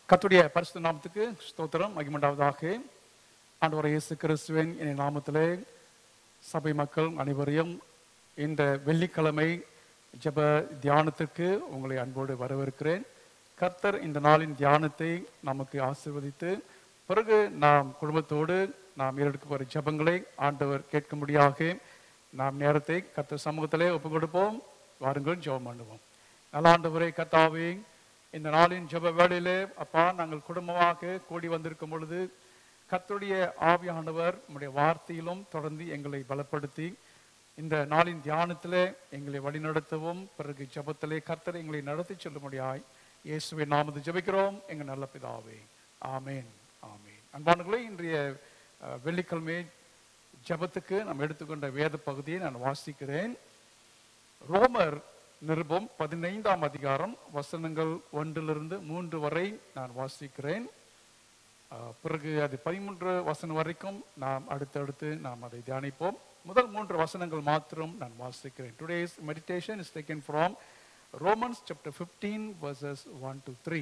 கர்த்தருடைய பரிசுத்த நாமத்துக்கு ஸ்தோத்திரம் மகிமண்டாவதாக ஆண்டவர் இயேசு கிறிஸ்துவின் என் நாமத்திலே சபை மக்கள் அனைவரையும் இந்த வெள்ளிக்கிழமை ஜெப தியானத்திற்கு உங்களை அன்போடு வரவேற்கிறேன் கர்த்தர் இந்த நாளின் தியானத்தை நமக்கு ஆசீர்வதித்து பிறகு நாம் குடும்பத்தோடு நாம் ஏறெடுக்க போகிற ஜெபங்களை ஆண்டவர் கேட்கும்படியாக நாம் நேரத்தை கர்த்தர் சமூகத்திலே ஒப்புக் கொடுப்போம் வாருங்கள் ஜெபம் பண்ணுவோம் நல்ல ஆண்டவரே கர்த்தாவே இந்த நாளின் ஜெப வேளையிலே அப்பா நாங்கள் குடும்பமாக கூடி வந்திருக்கும் பொழுது கர்த்தருடைய ஆவியானவர் உம்முடைய வார்த்தையிலும் தொடர்ந்து எங்களை பலப்படுத்தி இந்த நாளின் தியானத்திலே எங்களை வழிநடத்தவும் பிறகு ஜெபத்திலே கர்த்தர் எங்களை நடத்தி செல்லும்படியாய் இயேசுவை நாமது ஜெபிக்கிறோம் எங்கள் நல்ல பிதாவே ஆமேன் ஆமேன் அன்பானங்களே இன்றைய அஹ், வெள்ளிக்கிழமை ஜெபத்துக்கு நாம் எடுத்துக்கொண்ட வேத பகுதியை நான் வாசிக்கிறேன் ரோமர் நிருபம் பதினைந்தாம் அதிகாரம் வசனங்கள் ஒன்றிலிருந்து மூன்று வரை நான் வாசிக்கிறேன் அஹ், பிறகு அது பதிமூன்று வசனம் வரைக்கும் நாம் அடுத்தடுத்து நாம் அதை தியானிப்போம் முதல் மூன்று வசனங்கள் மாத்திரம் நான் வாசிக்கிறேன் today's meditation is taken from Romans chapter fifteen verses one to three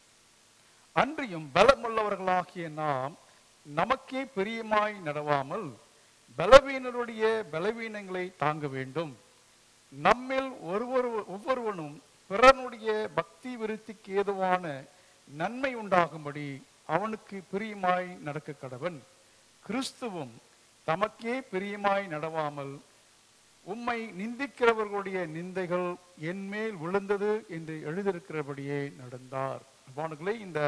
அன்றியும் பலமுள்ளவர்களாகிய நாம் நமக்கே பிரியமாய் நடவாமல் பலவீனருடைய பலவீனங்களை தாங்க வேண்டும் நம்மில் ஒருவர் ஒவ்வொருவனும் பிறனுடைய பக்தி விருத்திக்கு ஏதுவான நன்மை உண்டாகும்படி அவனுக்கு பிரியமாய் நடக்க கடவன் கிறிஸ்துவும் தமக்கே பிரியமாய் நடவாமல் உம்மை நிந்திக்கிறவர்களுடைய நிந்தைகள் என்மேல் விழுந்தது என்று எழுதியிருக்கிறபடியே நடந்தார் வானுகளே இந்த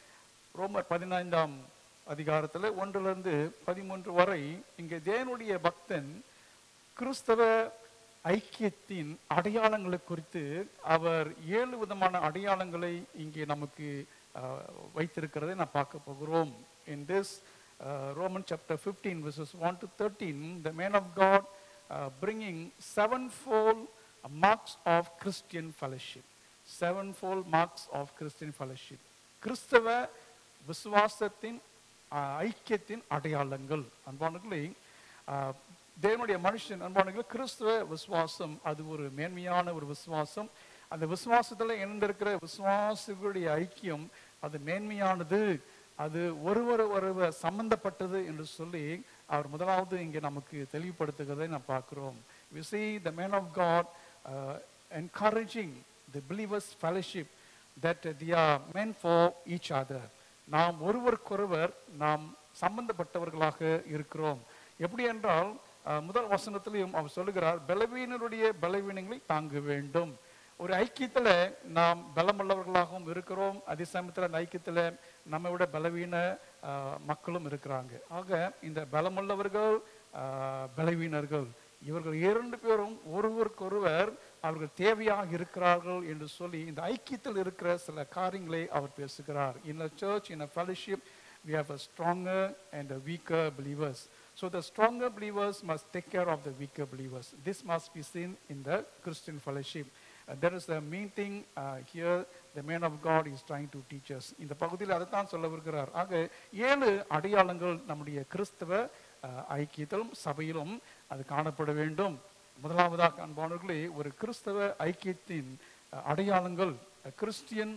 ரோமர் பதினைந்தாம் அதிகாரத்தில் ஒன்றிலிருந்து பதிமூன்று வரை இங்கே தேவனுடைய பக்தன் கிறிஸ்தவ ஐக்கியத்தின் அடையாளங்களை குறித்து அவர் ஏழு விதமான அடையாளங்களை இங்கே நமக்கு அஹ், வைத்திருக்கிறதை நான் பார்க்க போகிறோம் in this uh, Roman chapter 15 verses 1 to 13 the man of God uh, bringing sevenfold marks of Christian fellowship sevenfold marks of Christian fellowship கிறிஸ்தவ விசுவாசத்தின் அஹ், ஐக்கியத்தின் அடையாளங்கள் அன்பானங்களே அஹ், தேவனுடைய மனுஷன் அன்பானங்களே கிறிஸ்துவ விசுவாசம் அது ஒரு மேன்மையான ஒரு விசுவாசம் அந்த விசுவாசத்துல இணைந்திருக்கிற விசுவாசிகளுடைய ஐக்கியம் அது மேன்மையானது அது ஒருவர் ஒருவர் சம்பந்தப்பட்டது என்று சொல்லி அவர் முதலாவது இங்கே நமக்கு தெளிவுபடுத்துகிறதை நாம் பார்க்கிறோம் we see the man of god uh, encouraging the believers fellowship that they are meant for each other நாம் ஒருவருக்கொருவர் நாம் சம்பந்தப்பட்டவர்களாக இருக்கிறோம் எப்படி என்றால் அஹ், முதல் வசனத்திலையும் அவர் சொல்லுகிறார் பலவீனருடைய பலவீனங்களை தாங்க வேண்டும் ஒரு ஐக்கியத்துல நாம் பலமுள்ளவர்களாகவும் இருக்கிறோம் அதே சமயத்துல அந்த ஐக்கியத்துல நம்மை விட பலவீன அஹ், மக்களும் இருக்கிறாங்க ஆக இந்த பலமுள்ளவர்கள் அஹ், பலவீனர்கள் இவர்கள் இரண்டு பேரும் ஒருவருக்கொருவர் அவர்கள் தேவையாக இருக்கிறார்கள் என்று சொல்லி இந்த ஐக்கியத்தில் இருக்கிற சில காரியங்களை அவர் பேசுகிறார் in a church in a fellowship we have a stronger and a weaker believers so the stronger believers must take care of the weaker believers this must be seen in the christian fellowship Uh, there is a main thing uh, here the man of god is trying to teach us இந்த பகுதியில் அதைத்தான் சொல்ல வருகிறார் ஆக ஏழு அடையாளங்கள் நம்முடைய கிறிஸ்தவ அஹ், ஐக்கியத்திலும் சபையிலும் அது காணப்பட வேண்டும் முதலாவதாக அன்பானவர்களே ஒரு கிறிஸ்தவ ஐக்கியத்தின் அஹ், அடையாளங்கள் Christian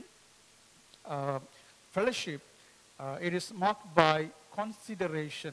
fellowship it is mark by consideration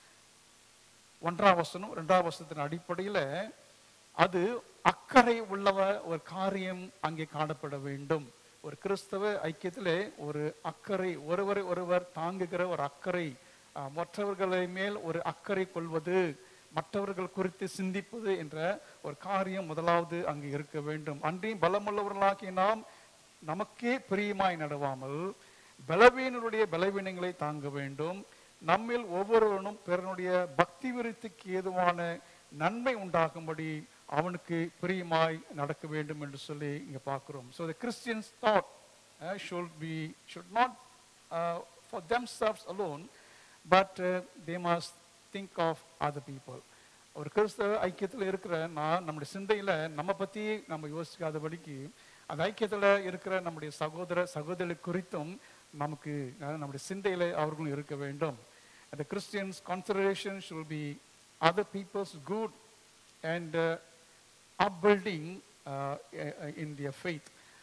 ஒன்றாம் வசனம் ரெண்டாம் வசனத்தின் அடிப்படையில் அது அக்கறை உள்ளவ ஒரு காரியம் அங்கே காணப்பட வேண்டும் ஒரு கிறிஸ்தவ ஐக்கியத்திலே ஒரு அக்கறை ஒருவரை ஒருவர் தாங்குகிற ஒரு அக்கறை அஹ், மற்றவர்களை மேல் ஒரு அக்கறை கொள்வது மற்றவர்கள் குறித்து சிந்திப்பது என்ற ஒரு காரியம் முதலாவது அங்கே இருக்க வேண்டும் அன்றையும் பலமுள்ளவர்களாகிய நாம் நமக்கே பிரியமாய் நடவாமல் பலவீனருடைய பலவீனங்களை தாங்க வேண்டும் நம்மில் ஒவ்வொருவனும் பிறனுடைய பக்தி விருத்திக்கு ஏதுவான நன்மை உண்டாகும்படி அவனுக்கு பிரியமாய் நடக்க வேண்டும் என்று சொல்லி இங்க பார்க்கிறோம் so the christians thought uh, should be should not uh, for themselves alone but uh, they must think of other people ஒரு கிறிஸ்தவ ஐக்கியத்தில் இருக்கிற நான் நம்முடைய சிந்தையில நம்ம பத்தி நம்ம யோசிக்காதபடிக்கு அந்த ஐக்கியத்தில் இருக்கிற நம்முடைய சகோதர சகோதரி குறித்தும் நமக்கு அஹ், நம்முடைய சிந்தையில அவர்களும் இருக்க வேண்டும் the Christians consideration should be other people's good and uh, upbuilding uh, uh, in their faith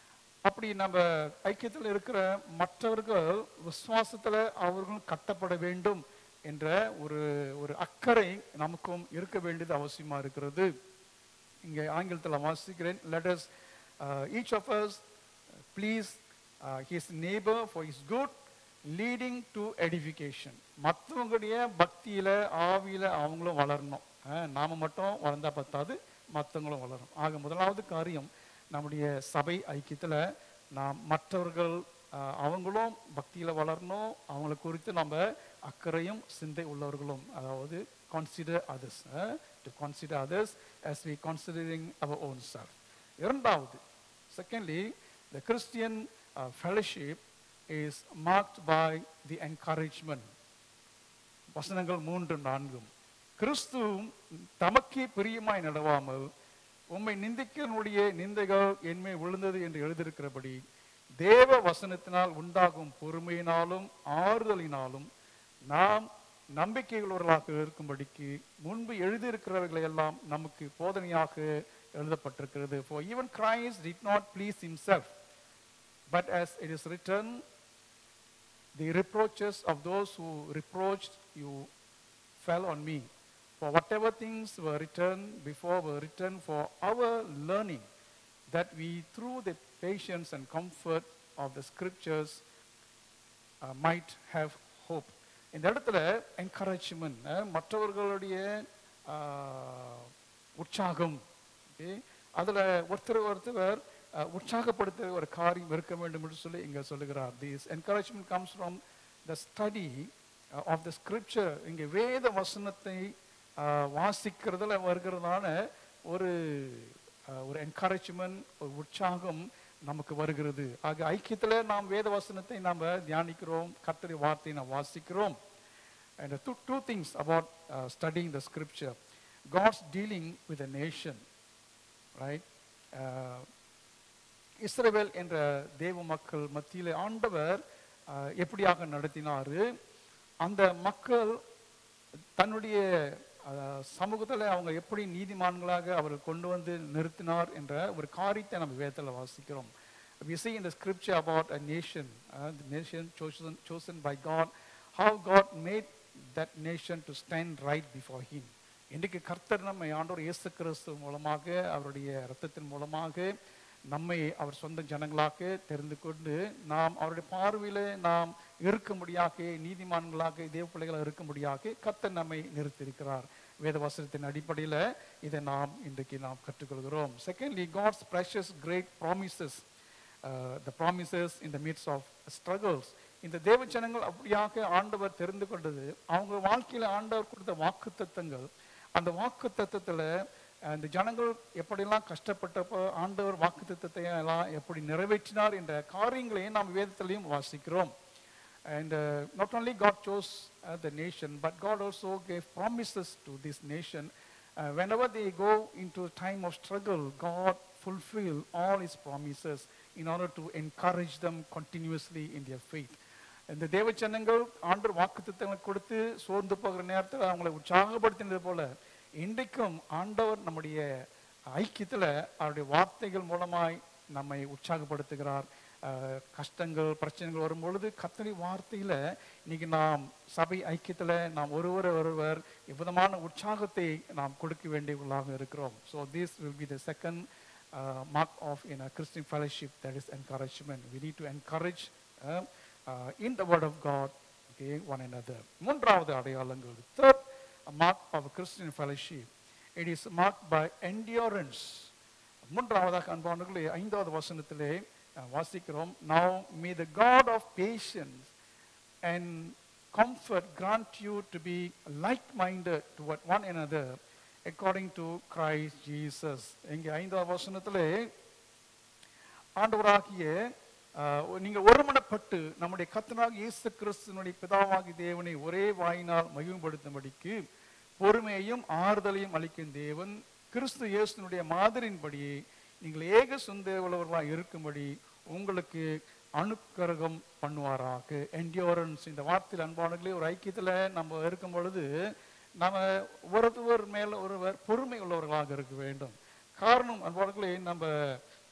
அப்படி நம்ம ஐக்கியத்தில் இருக்கிற மற்றவர்கள் விசுவாசத்துல அவர்களும் கட்டப்பட வேண்டும் என்ற ஒரு ஒரு அக்கறை நமக்கும் இருக்க வேண்டியது அவசியமா இருக்கிறது இங்க ஆங்கிலத்தில் வாசிக்கிறேன் let us uh, each of us please uh, his neighbor for his good leading to edification மற்றவங்களுடைய பக்தியில ஆவியில அவங்களும் வளரணும் அஹ், நாம மட்டும் வளர்ந்தா பத்தாது மற்றவங்களும் வளரும் ஆக முதலாவது காரியம் நம்முடைய சபை ஐக்கியத்துல நாம் மற்றவர்கள் அஹ், அவங்களும் பக்தியில வளரணும் அவங்களை குறித்து நம்ம அக்கறையும் சிந்தை உள்ளவர்களும் அதாவது consider others uh, to consider others as we considering our own self இரண்டாவது secondly the christian uh, fellowship is marked by the encouragement வசனங்கள் மூன்று நான்கும் கிறிஸ்துவும் தமக்கே பிரியமாய் நடவாமல் உம்மை நிந்திக்கனுடைய நிந்தைகள் என்மே விழுந்தது என்று எழுதியிருக்கிறபடி தேவ வசனத்தினால் உண்டாகும் பொறுமையினாலும் ஆறுதலினாலும் நாம் நம்பிக்கையுள்ளவர்களாக இருக்கும்படிக்கு முன்பு எழுதியிருக்கிறவர்களை எல்லாம் நமக்கு போதனையாக எழுதப்பட்டிருக்கிறது for even Christ did not please himself but as it is written the reproaches of those who reproached you fell on me. For whatever things were written before were written for our learning, that we through the patience and comfort of the scriptures uh, might have hope. இந்த இடத்துல encouragement மற்றவர்களுடைய ஆஹ், உற்சாகம் okay? அதுல ஒருத்தர் ஒருத்தர் அஹ், உற்சாகப்படுத்த ஒரு காரியம் இருக்க வேண்டும் என்று சொல்லி இங்க சொல்லுகிறார் this encouragement comes from the study of the scripture இங்க வேத வசனத்தை அஹ், வாசிக்கிறதுல வருகிறதான ஒரு அஹ், ஒரு என்கரேஜ்மெண்ட் ஒரு உற்சாகம் நமக்கு வருகிறது ஆக ஐக்கியத்துல நாம் வேத வசனத்தை நாம் தியானிக்கிறோம் கர்த்தருடைய வார்த்தையை நாம் வாசிக்கிறோம் and the two, two things about uh, studying the scripture god's dealing with a nation right uh, இஸ்ரவேல் என்ற தேவ மக்கள் மத்தியிலே ஆண்டவர் uh, எப்படியாக நடத்தினாரு அந்த மக்கள் தன்னுடைய uh, சமூகத்துல அவங்க எப்படி நீதிமான்களாக அவர் கொண்டு வந்து நிறுத்தினார் என்ற ஒரு காரியத்தை நம்ம வேதத்தில் வாசிக்கிறோம் we see in the scripture about a nation uh, the nation chosen chosen by God how God made that nation to stand right before him இன்றைக்கு கர்த்தர் நம்மை ஆண்டவர் இயேசு கிறிஸ்து மூலமாக அவருடைய இரத்தத்தின் மூலமாக நம்மை அவர் சொந்த ஜனங்களாக தெரிந்து கொண்டு நாம் அவருடைய பார்வையில நாம் இருக்கும்படியாக நீதிமான்களாக தேவ பிள்ளைகளாக இருக்கும்படியாக கர்த்தர் நம்மை நிறுத்தியிருக்கிறார் வேத வசனத்தின் அடிப்படையில் இதை நாம் இன்றைக்கு நாம் கற்றுக்கொள்கிறோம் secondly God's precious great promises the promises in the midst of struggles இந்த தேவ ஜனங்கள் அப்படியாக ஆண்டவர் தெரிந்து கொண்டது அவங்க வாழ்க்கையில ஆண்டவர் கொடுத்த வாக்கு தத்தங்கள் அந்த வாக்கு தத்தத்துல அந்த ஜனங்கள் எப்படியெல்லாம் கஷ்டப்பட்டப்போ ஆண்டவர் வாக்கு தத்தத்தை எல்லாம் எப்படி நிறைவேற்றினார் என்ற காரியங்களையும் நாம் வேதத்திலையும் வாசிக்கிறோம் And uh, not only God chose uh, the nation, but God also gave promises to this nation. Uh, whenever they go into a time of struggle, God fulfill all his promises in order to encourage them continuously in their faith. இந்த தேவ ஜனங்கள் ஆண்டவர் வாக்குத்தத்தங்களை கொடுத்து சோர்ந்து போகிற நேரத்தில் அவங்களை உற்சாகப்படுத்தினது போல இன்றைக்கும் ஆண்டவர் நம்முடைய ஐக்கியத்துல அவருடைய வார்த்தைகள் மூலமாய் நம்மை உற்சாகப்படுத்துகிறார் அஹ், கஷ்டங்கள் பிரச்சனைகள் வரும் பொழுது கத்தரி வார்த்தையில இன்னைக்கு நாம் சபை ஐக்கியத்துல நாம் ஒருவர் ஒருவர் எவ்விதமான உற்சாகத்தை நாம் கொடுக்க வேண்டியவர்களாக இருக்கிறோம் so this will be the second mark of in a Christian fellowship that is encouragement we need to encourage in the word of God okay one another மூன்றாவது அடையாளங்கள் third mark of Christian fellowship it is mark by endurance மூன்றாவதாக அன்பானவர்களே ஐந்தாவது வசனத்திலே அஹ், வாசிக்கிறோம் now may the god of patience and comfort grant you to be like minded toward one another according to Christ Jesus இங்கே ஐந்தாவது வசனத்திலே ஆண்டவராகிய ஆஹ், நீங்க ஒருமனப்பட்டு நம்முடைய கத்தனாக இயேசு கிறிஸ்துவனுடைய பிதாவாகிய தேவனை ஒரே வாயினால் மகிமைப்படுத்தும்படிக்கு பொறுமையையும் ஆறுதலையும் அளிக்கும் தேவன் கிறிஸ்து இயேசுனுடைய மாதிரியின்படியே நீங்கள் ஏக சொந்த உள்ளவர்களாக இருக்கும்படி உங்களுக்கு அனுக்கிரகம் பண்ணுவாராக என்டியோரன்ஸ் இந்த வார்த்தையில் அன்பானங்களே ஒரு ஐக்கியத்தில் நம்ம இருக்கும் பொழுது நம்ம ஒருவர் மேல ஒருவர் பொறுமை உள்ளவர்களாக இருக்க வேண்டும் காரணம் அன்பானங்களே நம்ம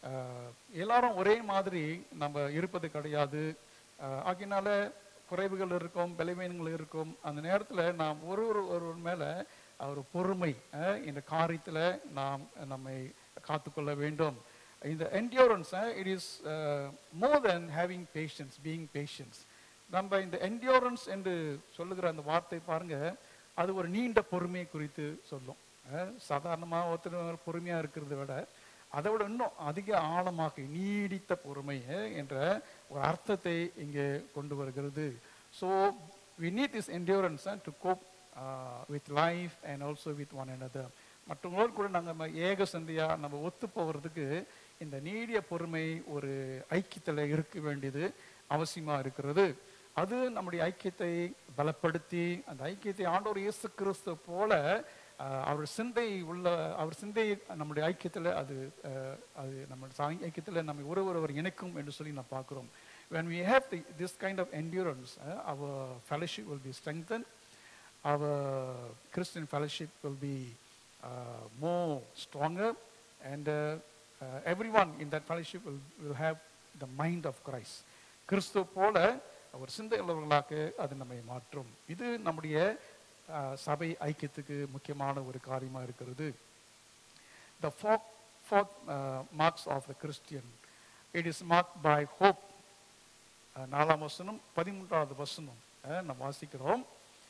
அஹ், எல்லாரும் ஒரே மாதிரி நம்ம இருப்பது கிடையாது அஹ், ஆகையினால குறைவுகள் இருக்கும் பலவீனங்கள் இருக்கும் அந்த நேரத்தில் நாம் ஒரு ஒரு ஒருவர் மேலே ஒரு பொறுமை அஹ், இந்த காரியத்தில் நாம் நம்மை காத்துக்கொள்ள வேண்டும் இந்த endurance it is more than having patience being patience நம்ம இந்த endurance என்று சொல்லுகிற அந்த வார்த்தை பாருங்க அது ஒரு நீண்ட பொறுமையை குறித்து சொல்லும் அஹ், சாதாரணமா ஒருத்தர் பொறுமையா இருக்கிறத விட அதை விட இன்னும் அதிக ஆழமாக நீடித்த பொறுமை அஹ், என்ற ஒரு அர்த்தத்தை இங்கே கொண்டு வருகிறது so we need this endurance uh, to cope uh, with life and also with one another மற்றவங்களோடு கூட நாங்கள் நம்ம ஏக சந்தையா நம்ம ஒத்து போகிறதுக்கு இந்த நீடிய பொறுமை ஒரு ஐக்கியத்தில் இருக்க வேண்டியது அவசியமா இருக்கிறது அது நம்முடைய ஐக்கியத்தை பலப்படுத்தி அந்த ஐக்கியத்தை ஆண்டவர் இயேசு கிறிஸ்து போல அஹ், அவர் சிந்தை உள்ள அவர் சிந்தை நம்முடைய ஐக்கியத்தில் அது அஹ், அது நம்ம சாய் ஐக்கியத்தில் நம்ம ஒரு ஒருவர் இணைக்கும் என்று சொல்லி நான் பார்க்குறோம் when we have the, this kind of endurance uh, our fellowship will be strengthened our christian fellowship will be uh, more stronger and uh, uh, everyone in that fellowship will, will have the mind of christ கிறிஸ்துவ போல அவர் சிந்தை உள்ளவர்களாக அது நம்மை மாற்றும் இது நம்முடைய uh, சபை ஐக்கியத்துக்கு முக்கியமான ஒரு காரியமா இருக்கிறது the fourth, fourth uh, marks of the Christian. It is marked by hope. அஹ், நாலாம் வசனம் பதிமூன்றாவது வசனம் அஹ், நாம் வாசிக்கிறோம்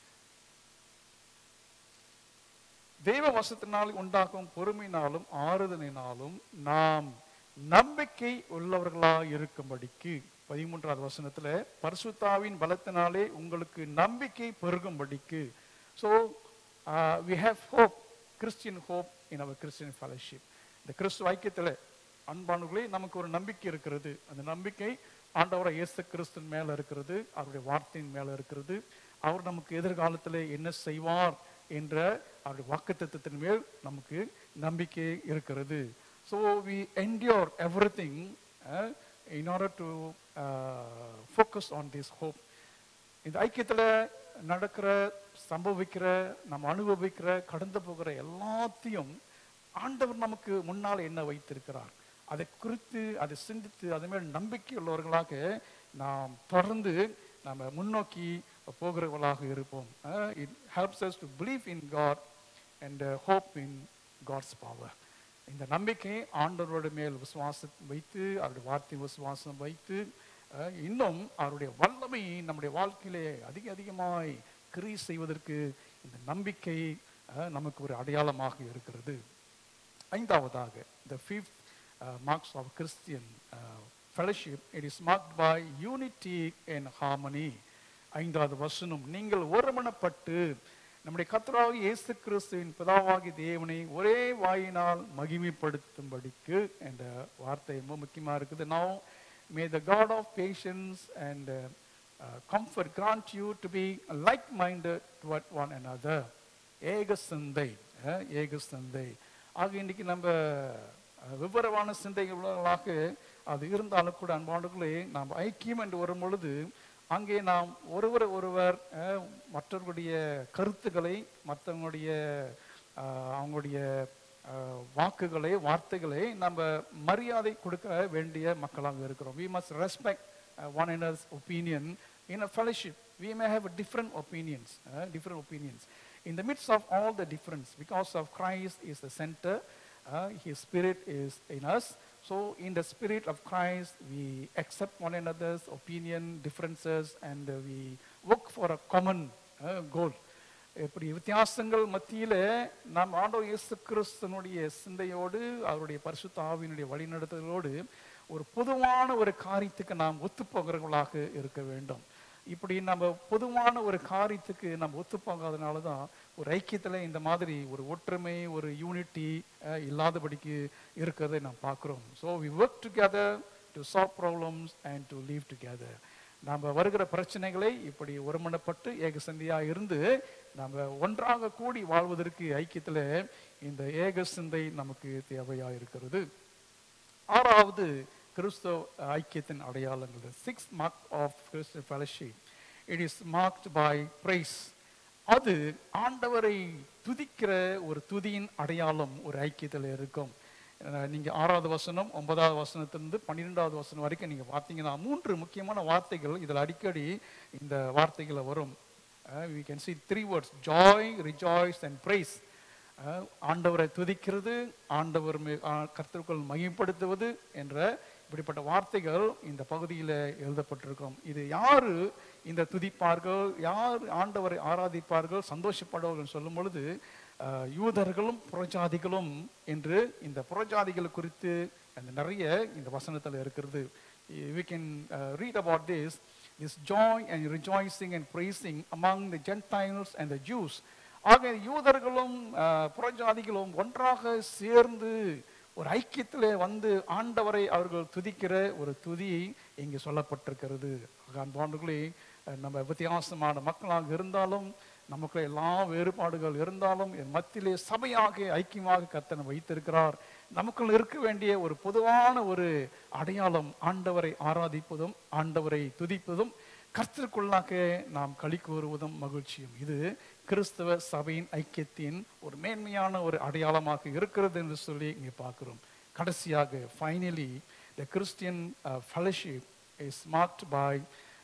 தேவ வசத்தினால் உண்டாகும் பொறுமையினாலும் ஆறுதலினாலும் நாம் நம்பிக்கை உள்ளவர்களாக இருக்கும்படிக்கு பதிமூன்றாவது வசனத்துல பரிசுத்தாவின் பலத்தினாலே உங்களுக்கு நம்பிக்கை பெருகும்படிக்கு so we have hope Christian hope in our Christian fellowship இந்த கிறிஸ்துவ ஐக்கியத்தில் அன்பானவர்களே நமக்கு ஒரு நம்பிக்கை இருக்கிறது அந்த நம்பிக்கை ஆண்டவரை இயேசு கிறிஸ்துவின் மேல இருக்கிறது அவருடைய வார்த்தையின் மேல இருக்கிறது அவர் நமக்கு எதிர்காலத்தில் என்ன செய்வார் என்ற அவருடைய வாக்குத்தத்தத்தின் மேல் நமக்கு நம்பிக்கை இருக்கிறது so we endure everything uh, in order to uh, focus on this hope இந்த ஐக்கியத்தில் நடக்கிற சம்பவிக்கிற நம்ம அனுபவிக்கிற கடந்து போகிற எல்லாத்தையும் ஆண்டவர் நமக்கு முன்னால் என்ன வைத்திருக்கிறார் அதை குறித்து அதை சிந்தித்து அது மேல் நம்பிக்கை உள்ளவர்களாக நாம் தொடர்ந்து நம்ம முன்னோக்கி போகிறவர்களாக இருப்போம் it helps us to believe in God and hope in God's power இந்த நம்பிக்கை ஆண்டவரோட மேல் விசுவாசம் வைத்து அவருடைய வார்த்தை விசுவாசம் வைத்து அஹ், இன்னும் அவருடைய வல்லமை நம்முடைய வாழ்க்கையிலே அதிக அதிகமாய் கிரி செய்வதற்கு இந்த நம்பிக்கை அஹ், நமக்கு ஒரு அடையாளமாக இருக்கிறது ஐந்தாவதாக the fifth uh, marks of Christian uh, fellowship it is marked by unity and harmony ஐந்தாவது வசனம் நீங்கள் ஒருமனப்பட்டு நம்முடைய கர்த்தராகிய இயேசு கிறிஸ்துவின் பிதாவாகிய தேவனை ஒரே வாயினால் மகிமைப்படுத்தும்படிக்கு என்ற வார்த்தை ரொம்ப முக்கியமா இருக்குது now may the God of patience and uh, uh, comfort grant you to be like-minded toward one another ஏக சிந்தை அஹ், ஏக சிந்தை ஆக இன்னைக்கு நம்ம அஹ், விவரமான சிந்தைகள் உள்ளவர்களாக அது இருந்தாலும் கூட அன்பாண்டுகளே நாம் ஐக்கியம் என்று வரும் பொழுது அங்கே நாம் ஒருவர் ஒருவர் அஹ், மற்றவர்களுடைய கருத்துக்களை மற்றவங்களுடைய அஹ், அவங்களுடைய அஹ், வாக்குகளை வார்த்தைகளை நம்ம மரியாதை கொடுக்க வேண்டிய மக்களாக இருக்கிறோம் we must respect uh, one another's opinion in a fellowship we may have different opinions uh, different opinions in the midst of all the difference because of christ is the center uh, his spirit is in us so in the spirit of christ we accept one another's opinion differences and uh, we work for a common uh, goal இப்படி வித்தியாசங்கள் மத்தியில நாம் ஆண்டவர் இயேசு கிறிஸ்தனுடைய சிந்தையோடு அவருடைய பரிசுத்த ஆவியினுடைய வழிநடத்தலோடு ஒரு பொதுவான ஒரு காரியத்துக்கு நாம் ஒத்துப்போகிறவர்களாக இருக்க வேண்டும் இப்படி நம்ம பொதுவான ஒரு காரியத்துக்கு நம்ம ஒத்துப்போகாதனால தான் ஒரு ஐக்கியத்தில் இந்த மாதிரி ஒரு ஒற்றுமை ஒரு யூனிட்டி இல்லாதபடிக்கு இருக்கிறதை நாம் பார்க்குறோம் so we work together to solve problems and to live together நாம் வருகிற பிரச்சனைகளை இப்படி ஒருமனப்பட்டு ஏகசந்தியாக இருந்து நம்ம ஒன்றாக கூடி வாழ்வதற்கு ஐக்கியத்தில் இந்த ஏக சிந்தை நமக்கு தேவையாக இருக்கிறது ஆறாவது கிறிஸ்தவ ஐக்கியத்தின் அடையாளங்கள் சிக்ஸ் மார்க் ஆஃப் கிறிஸ்தவ fellowship it is marked by praise அது ஆண்டவரை துதிக்கிற ஒரு துதியின் அடையாளம் ஒரு ஐக்கியத்தில் இருக்கும் அஹ், நீங்க ஆறாவது வசனம் ஒன்பதாவது வசனத்திலிருந்து பன்னிரெண்டாவது வசனம் வரைக்கும் நீங்க பார்த்தீங்கன்னா மூன்று முக்கியமான வார்த்தைகள் இதில் அடிக்கடி இந்த வார்த்தைகளை வரும் we can see three words joy rejoice and praise அஹ், ஆண்டவரை துதிக்கிறது ஆண்டவர் மே- ஆ, கர்த்தருக்குள் மகிமைப்படுத்துவது என்ற இப்படிப்பட்ட வார்த்தைகள் இந்த பகுதியில் எழுதப்பட்டிருக்கும் இது யாரு இந்த துதிப்பார்கள் யார் ஆண்டவரை ஆராதிப்பார்கள் சந்தோஷப்படுவார்கள் சொல்லும் பொழுது அஹ், யூதர்களும் புறஜாதிகளும் என்று இந்த புறஜாதிகள் குறித்து அந்த நிறைய இந்த வசனத்தில் இருக்கிறது we can uh, read about this this joy and rejoicing and praising among the gentiles and the jews ஆக யூதர்களும் அஹ், புறஜாதிகளும் ஒன்றாக சேர்ந்து ஒரு ஐக்கியத்திலே வந்து ஆண்டவரை அவர்கள் துதிக்கிற ஒரு துதி இங்கு சொல்லப்பட்டிருக்கிறது ஆக அன்பாண்டுகளே அஹ், நம்ம வித்தியாசமான மக்களாக இருந்தாலும் நமக்குள்ள எல்லா வேறுபாடுகள் இருந்தாலும் என் மத்தியிலே சபையாக ஐக்கியமாக கத்தனை வைத்திருக்கிறார் நமக்குள் இருக்க வேண்டிய ஒரு பொதுவான ஒரு அடையாளம் ஆண்டவரை ஆராதிப்பதும் ஆண்டவரை துதிப்பதும் கர்த்தருக்குள்ளாக நாம் களி கூறுவதும் மகிழ்ச்சியும் இது கிறிஸ்தவ சபையின் ஐக்கியத்தின் ஒரு மேன்மையான ஒரு அடையாளமாக இருக்கிறது என்று சொல்லி இங்கே பார்க்கிறோம் கடைசியாக finally the Christian fellowship is marked by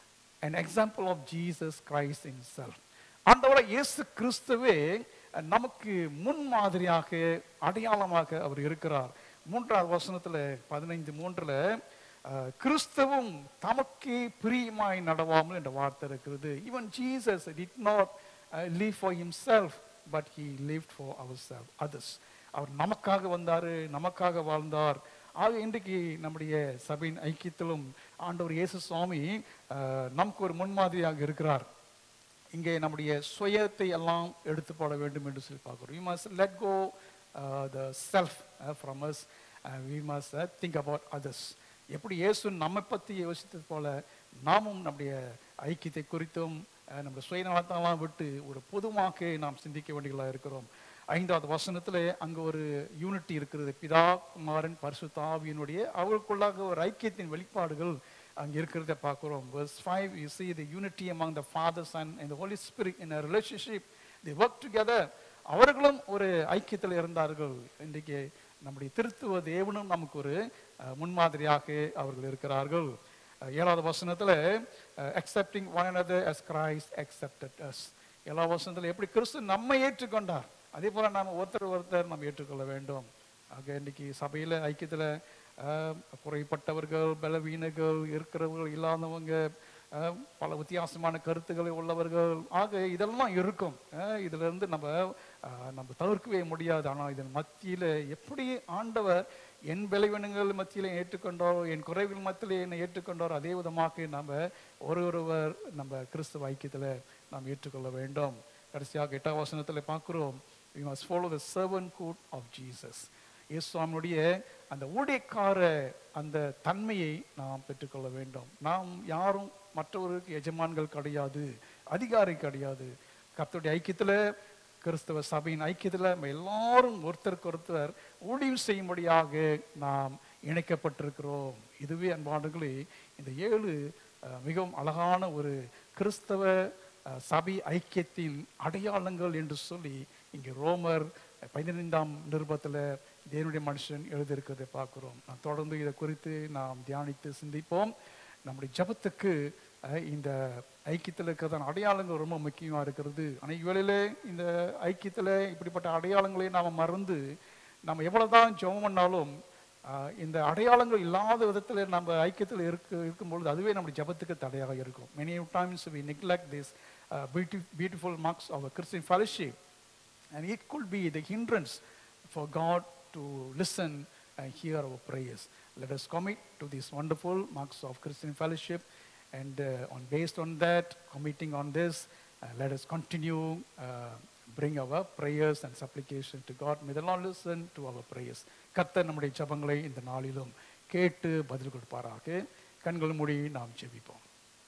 an example of Jesus Christ himself. ஆண்டவரை இயேசு கிறிஸ்துவே அஹ், நமக்கு முன்மாதிரியாக அடையாளமாக அவர் இருக்கிறார் மூன்றாவது வசனத்துல பதினைந்து மூன்றுல அஹ், கிறிஸ்துவும் தமக்கு பிரியமாய் நடவாமல் என்ற வார்த்தை இருக்கிறது even Jesus did not live for himself but he lived for ourselves others அவர் நமக்காக வந்தாரு நமக்காக வாழ்ந்தார் ஆக இன்றைக்கு நம்முடைய சபையின் ஐக்கியத்திலும் ஆண்டவர் இயேசு சுவாமி அஹ், நமக்கு ஒரு முன்மாதிரியாக இருக்கிறார் இங்கே நம்முடைய சுயத்தை எல்லாம் எடுத்து போட வேண்டும் என்று சொல்லி பார்க்கிறோம் we must let go uh, the self uh, from us and we must uh, think about others எப்படி இயேசு நம்மை பற்றி யோசித்தது போல நாமும் நம்முடைய ஐக்கியத்தை குறித்தும் அஹ், நம்முடைய சுயநலத்தெல்லாம் விட்டு ஒரு பொதுவாக நாம் சிந்திக்க வேண்டியவர்களாக இருக்கிறோம் ஐந்தாவது வசனத்துல அங்க ஒரு யூனிட்டி இருக்கிறது பிதா குமாரன் பரிசுத்த ஆவியினுடைய அவர்களுக்குள்ளாக ஒரு ஐக்கியத்தின் வெளிப்பாடுகள் அங்க இருக்கிறத பார்க்கிறோம் verse 5 you see the unity among the father son and the holy spirit in a relationship they work together அவர்களும் ஒரு ஐக்கியத்தில் இருந்தார்கள் இன்றைக்கு நம்முடைய திருத்துவ தேவனும் நமக்கு ஒரு அஹ், முன்மாதிரியாக அவர்கள் இருக்கிறார்கள் அஹ், ஏழாவது வசனத்துல accepting one another as Christ accepted us ஏழாவது வசனத்துல எப்படி கிறிஸ்து நம்மை ஏற்றுக்கொண்டார் அதே போல நாம் ஒருத்தர் ஒருத்தர் நாம் ஏற்றுக்கொள்ள வேண்டும் ஆக இன்னைக்கு சபையில ஐக்கியத்துல அஹ், குறைப்பட்டவர்கள் பலவீனர்கள் இருக்கிறவர்கள் இல்லாதவங்க அஹ், பல வித்தியாசமான கருத்துக்களை உள்ளவர்கள் ஆக இதெல்லாம் இருக்கும் அஹ், இதுல இருந்து நம்ம அஹ், நம்ம தவிர்க்கவே முடியாது ஆனால் இதன் மத்தியில எப்படி ஆண்டவர் என் பலவீனங்கள் மத்தியில ஏற்றுக்கொண்டாரோ என் குறைகள் மத்தியில என்னை ஏற்றுக்கொண்டாரோ அதே விதமாக நம்ம ஒரு ஒருவர் நம்ம கிறிஸ்துவ ஐக்கியத்துல நாம் ஏற்றுக்கொள்ள வேண்டும் கடைசியாக எட்டாம் வசனத்துல பார்க்கிறோம் we must follow the servanthood of Jesus இயேசுவாமியுடைய அந்த ஊழியக்கார அந்த தன்மையை நாம் பெற்றுக்கொள்ள வேண்டும் நாம் யாரும் மற்றவருக்கு எஜமான்கள் கிடையாது அதிகாரி கிடையாது கர்த்தருடைய ஐக்கியத்துல கிறிஸ்தவ சபையின் ஐக்கியத்துல நம்ம எல்லாரும் ஒருத்தருக்கு ஒருத்தர் ஊழியம் செய்யும்படியாக நாம் இணைக்கப்பட்டிருக்கிறோம் இதுவே அன்பாடுகளே இந்த ஏழு அஹ், மிகவும் அழகான ஒரு கிறிஸ்தவ அஹ், சபை ஐக்கியத்தின் அடையாளங்கள் என்று சொல்லி இங்கே ரோமர் பதினைந்தாம் நிருபத்தில் தேவனுடைய மனுஷன் எழுதியிருக்கிறதை பார்க்கிறோம் நான் தொடர்ந்து இதை குறித்து நாம் தியானித்து சிந்திப்போம் நம்முடைய ஜெபத்துக்கு அஹ், இந்த ஐக்கியத்தில் இருக்கிறதான அடையாளங்கள் ரொம்ப முக்கியமாக இருக்கிறது ஆனால் இவ்வேளையிலே இந்த ஐக்கியத்தில் இப்படிப்பட்ட அடையாளங்களை நாம் மறந்து நம்ம எவ்வளவுதான் ஜெபம் பண்ணாலும் ஆஹ் இந்த அடையாளங்கள் இல்லாத விதத்தில் நம்ம ஐக்கியத்தில் இருக்கு இருக்கும்பொழுது அதுவே நம்முடைய ஜெபத்துக்கு தடையாக இருக்கும் many times we neglect this uh, beauty, beautiful marks of a Christian fellowship and it could be the hindrance for God to listen and hear our prayers. Let us commit to these wonderful marks of Christian fellowship and uh, on based on that, committing on this, uh, let us continue uh, bring our prayers and supplication to God. May the Lord listen to our prayers. கர்த்தர் நம்முடைய ஜெபங்களை இந்த நாளிலும் கேட்டு பதில் கொடுப்பாராக கண்கள் மூடி நாம் ஜெபிப்போம்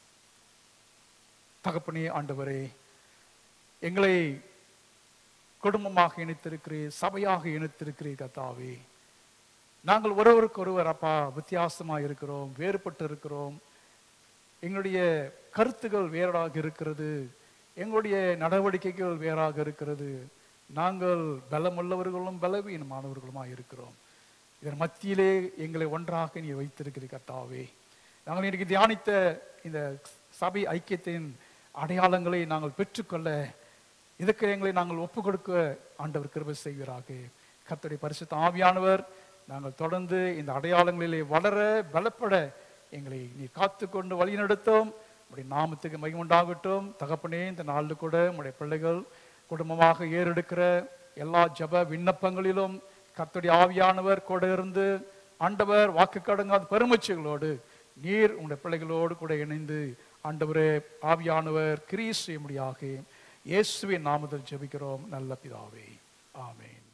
தகப்பனே ஆண்டவரே எங்களை குடும்பமாக இணைத்திருக்கிறீர் சபையாக இணைத்திருக்கிறீர் கர்த்தாவே நாங்கள் ஒருவருக்கு ஒருவர் அப்பா வித்தியாசமாக இருக்கிறோம் வேறுபட்டு இருக்கிறோம் எங்களுடைய கருத்துகள் வேறாக இருக்கிறது எங்களுடைய நடவடிக்கைகள் வேறாக இருக்கிறது நாங்கள் பலமுள்ளவர்களும் பலவீனமானவர்களுமாக இருக்கிறோம் இதன் மத்தியிலே எங்களை ஒன்றாக நீ வைத்திருக்கிறீர் கர்த்தாவே நாங்கள் இன்றைக்கு தியானித்த இந்த சபை ஐக்கியத்தின் அடையாளங்களை நாங்கள் பெற்றுக்கொள்ள இதுக்கு எங்களை நாங்கள் ஒப்பு கொடுக்க ஆண்டவர் கிருபை செய்வீராக கர்த்தருடைய பரிசுத்த ஆவியானவர் நாங்கள் தொடர்ந்து இந்த அடையாளங்களிலே வளர பலப்பட எங்களை நீ காத்துக்கொண்டு வழிநடத்தும் உடைய நாமத்துக்கு மகிமுண்டாகட்டும் தகப்பனே இந்த நாளில் கூட உடைய பிள்ளைகள் குடும்பமாக ஏறெடுக்கிற எல்லா ஜப விண்ணப்பங்களிலும் கர்த்தருடைய ஆவியானவர் கூட இருந்து ஆண்டவர் வாக்கு கடங்காத பெருமச்சைகளோடு நீர் உங்களுடைய பிள்ளைகளோடு கூட இணைந்து ஆண்டவரே ஆவியானவர் கிரீஸ் செய்யும்படியாக இயேசுவின் நாமத்தில் ஜெபிக்கிறோம் நல்ல பிதாவே ஆமென்